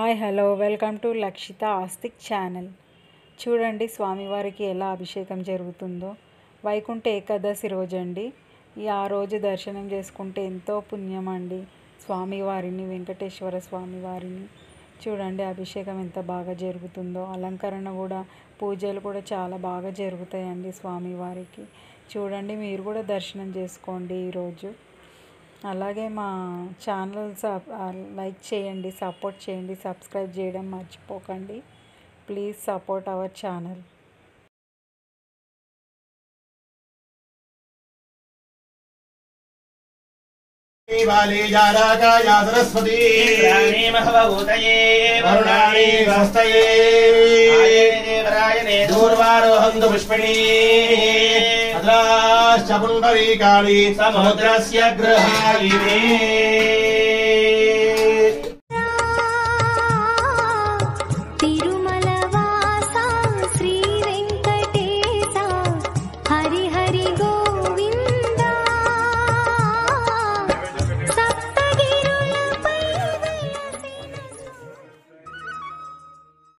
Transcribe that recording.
hi hello welcome to Lakshita Aastik channel చూడండి స్వామివారికి ఎలా అభిషేకం జరుగుతుందో వైకుంఠ ఏకాదశి రోజండి ఈ ఆ రోజు దర్శనం చేసుకుంటే ఎంతో పుణ్యం అండి స్వామివారిని వెంకటేశ్వర స్వామివారిని చూడండి అభిషేకం ఎంత బాగా జరుగుతుందో అలంకరణ కూడా పూజలు కూడా చాలా బాగా జరుగుతాయండి స్వామివారికి చూడండి మీరు కూడా దర్శనం చేసుకోండి ఈరోజు అలాగే మా ఛానల్ సబ్ లైక్ చేయండి సపోర్ట్ చేయండి సబ్స్క్రైబ్ చేయడం మర్చిపోకండి ప్లీజ్ సపోర్ట్ అవర్ ఛానల్ बालीजाराकाया सरस्वती प्राणीमहवभूतये वरुणाणी स्वस्तये देवरायणे दूर्वारोहन्तु पुष्पिणी भद्राश्च पुण्डरीकाळी समुद्रस्य गृहायिने